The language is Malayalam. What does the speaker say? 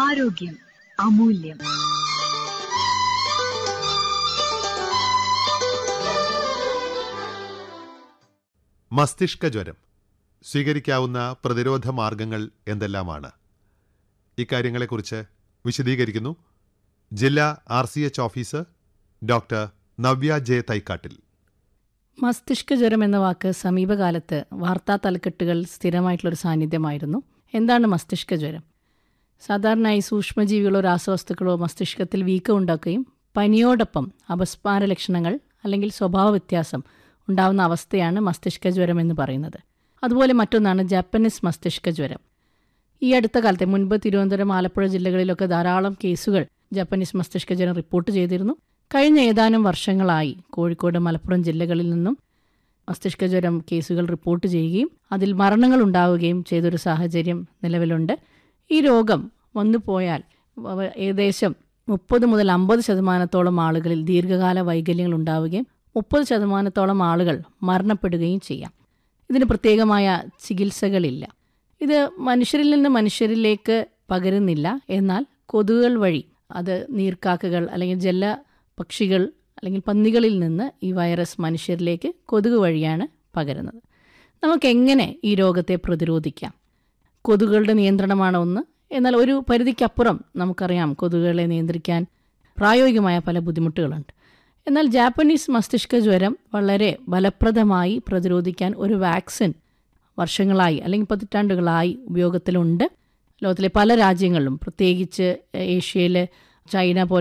ആരോഗ്യം അമൂല്യം മസ്തിഷ്ക ജ്വരം സ്വീകരിക്കാവുന്ന പ്രതിരോധ മാർഗങ്ങൾ എന്തെല്ലാമാണ് ഇക്കാര്യങ്ങളെക്കുറിച്ച് വിശദീകരിക്കുന്നു ജില്ലാ R C H officer doctor Navya J Thaikkattil മസ്തിഷ്ക ജ്വരം എന്ന വാക്ക് സമീപകാലത്ത് വാർത്താ തലക്കെട്ടുകൾ സ്ഥിരമായിട്ടുള്ളൊരു സാന്നിധ്യമായിരുന്നു എന്താണ് മസ്തിഷ്ക ജ്വരം സാധാരണയായി സൂക്ഷ്മജീവികളോ രാസവസ്തുക്കളോ മസ്തിഷ്കത്തിൽ വീക്കം ഉണ്ടാക്കുകയും പനിയോടൊപ്പം അപസ്മാര ലക്ഷണങ്ങൾ അല്ലെങ്കിൽ സ്വഭാവ വ്യത്യാസം ഉണ്ടാവുന്ന അവസ്ഥയാണ് മസ്തിഷ്ക ജ്വരം എന്ന് പറയുന്നത് അതുപോലെ മറ്റൊന്നാണ് ജാപ്പനീസ് മസ്തിഷ്ക ജ്വരം ഈ അടുത്ത കാലത്തെ മുൻപ് തിരുവനന്തപുരം ആലപ്പുഴ ജില്ലകളിലൊക്കെ ധാരാളം കേസുകൾ ജാപ്പനീസ് മസ്തിഷ്ക ജ്വരം റിപ്പോർട്ട് ചെയ്തിരുന്നു കഴിഞ്ഞ ഏതാനും വർഷങ്ങളായി കോഴിക്കോട് മലപ്പുറം ജില്ലകളിൽ നിന്നും മസ്തിഷ്ക ജ്വരം കേസുകൾ റിപ്പോർട്ട് ചെയ്യുകയും അതിൽ മരണങ്ങൾ ഉണ്ടാവുകയും ചെയ്തൊരു സാഹചര്യം നിലവിലുണ്ട് ഈ രോഗം വന്നു പോയാൽ വ- ഏകദേശം മുപ്പത് മുതൽ അമ്പത് ശതമാനത്തോളം ആളുകളിൽ ദീർഘകാല വൈകല്യങ്ങൾ ഉണ്ടാവുകയും മുപ്പത് ശതമാനത്തോളം ആളുകൾ മരണപ്പെടുകയും ചെയ്യാം ഇതിന് പ്രത്യേകമായ ചികിത്സകളില്ല ഇത് മനുഷ്യരിൽ നിന്ന് മനുഷ്യരിലേക്ക് പകരുന്നില്ല എന്നാൽ കൊതുകുകൾ വഴി അത് നീർക്കാക്കകൾ അല്ലെങ്കിൽ ജല പക്ഷികൾ അല്ലെങ്കിൽ പന്നികളിൽ നിന്ന് ഈ വൈറസ് മനുഷ്യരിലേക്ക് കൊതുക് വഴിയാണ് പകരുന്നത് നമുക്കെങ്ങനെ ഈ രോഗത്തെ പ്രതിരോധിക്കാം കൊതുകുകളുടെ നിയന്ത്രണമാണ് ഒന്ന് എന്നാൽ ഒരു പരിധിക്കപ്പുറം നമുക്കറിയാം കൊതുകുകളെ നിയന്ത്രിക്കാൻ പ്രായോഗികമായ പല ബുദ്ധിമുട്ടുകളുണ്ട് എന്നാൽ ജാപ്പനീസ് മസ്തിഷ്ക ജ്വരം വളരെ ഫലപ്രദമായി പ്രതിരോധിക്കാൻ ഒരു വാക്സിൻ വർഷങ്ങളായി അല്ലെങ്കിൽ പതിറ്റാണ്ടുകളായി ഉപയോഗത്തിലുണ്ട് ലോകത്തിലെ പല രാജ്യങ്ങളിലും പ്രത്യേകിച്ച് ഏഷ്യയിൽ ചൈന പോലെ